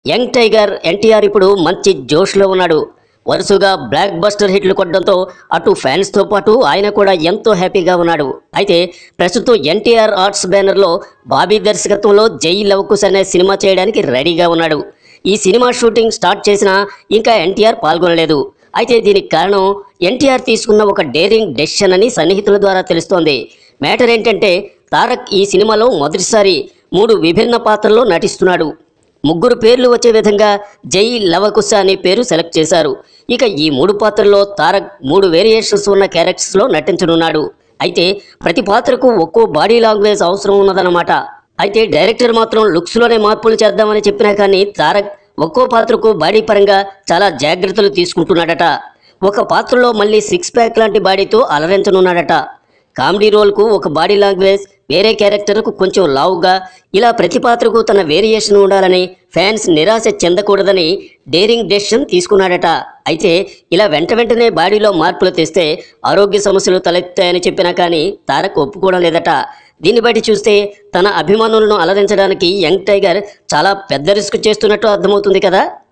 young tiger NTR ఇప్పుడు మంచి జోష్లో ఉన్నాడు వరుసగా బ్లాక్ బస్టర్ హిట్లు కొట్టడంతో అటు ఫ్యాన్స్తో పాటు ఆయన కూడా ఎంతో హ్యాపీగా ఉన్నాడు అయితే ప్రస్తుతం ఎన్టీఆర్ ఆర్ట్స్ బ్యానర్లో బాబీ దర్శకత్వంలో జై లవకుశ్ అనే సినిమా చేయడానికి రెడీగా ఉన్నాడు ఈ సినిమా షూటింగ్ స్టార్ట్ చేసినా ఇంకా ఎన్టీఆర్ పాల్గొనలేదు అయితే దీనికి కారణం ఎన్టీఆర్ తీసుకున్న ఒక డేరింగ్ డెసిషన్ అని సన్నిహితుల ద్వారా తెలుస్తోంది మ్యాటర్ ఏంటంటే తారక్ ఈ సినిమాలో మొదటిసారి మూడు విభిన్న పాత్రల్లో నటిస్తున్నాడు ముగ్గురు పేర్లు వచ్చే విధంగా జై లవకుశ అనే పేరు సెలెక్ట్ చేశారు ఇక ఈ మూడు పాత్రల్లో తారక్ మూడు వేరియేషన్స్ ఉన్న క్యారెక్టర్స్లో నటించనున్నాడు అయితే ప్రతి పాత్రకు ఒక్కో బాడీ లాంగ్వేజ్ అవసరం ఉన్నదన్నమాట అయితే డైరెక్టర్ మాత్రం లుక్స్లోనే మార్పులు చేద్దామని చెప్పినా కానీ తారక్ ఒక్కో పాత్రకు బాడీ పరంగా చాలా జాగ్రత్తలు తీసుకుంటున్నాడట ఒక పాత్రలో మళ్ళీ సిక్స్ ప్యాక్ లాంటి బాడీతో అలరించనున్నాడట కామెడీ రోల్కు ఒక బాడీ లాంగ్వేజ్ వేరే క్యారెక్టర్కు కొంచెం లావుగా ఇలా ప్రతి పాత్రకు తన వేరియేషన్ ఉండాలని ఫ్యాన్స్ నిరాశ చెందకూడదని డేరింగ్ డెసిషన్ తీసుకున్నాడట అయితే ఇలా వెంట వెంటనే బాడీలో మార్పులు తెస్తే ఆరోగ్య సమస్యలు తలెత్తాయని చెప్పినా కానీ తారక్ ఒప్పుకోవడం లేదట దీన్ని బట్టి చూస్తే తన అభిమానులను అలరించడానికి యంగ్ టైగర్ చాలా పెద్ద రిస్క్ చేస్తున్నట్టు అర్థమవుతుంది కదా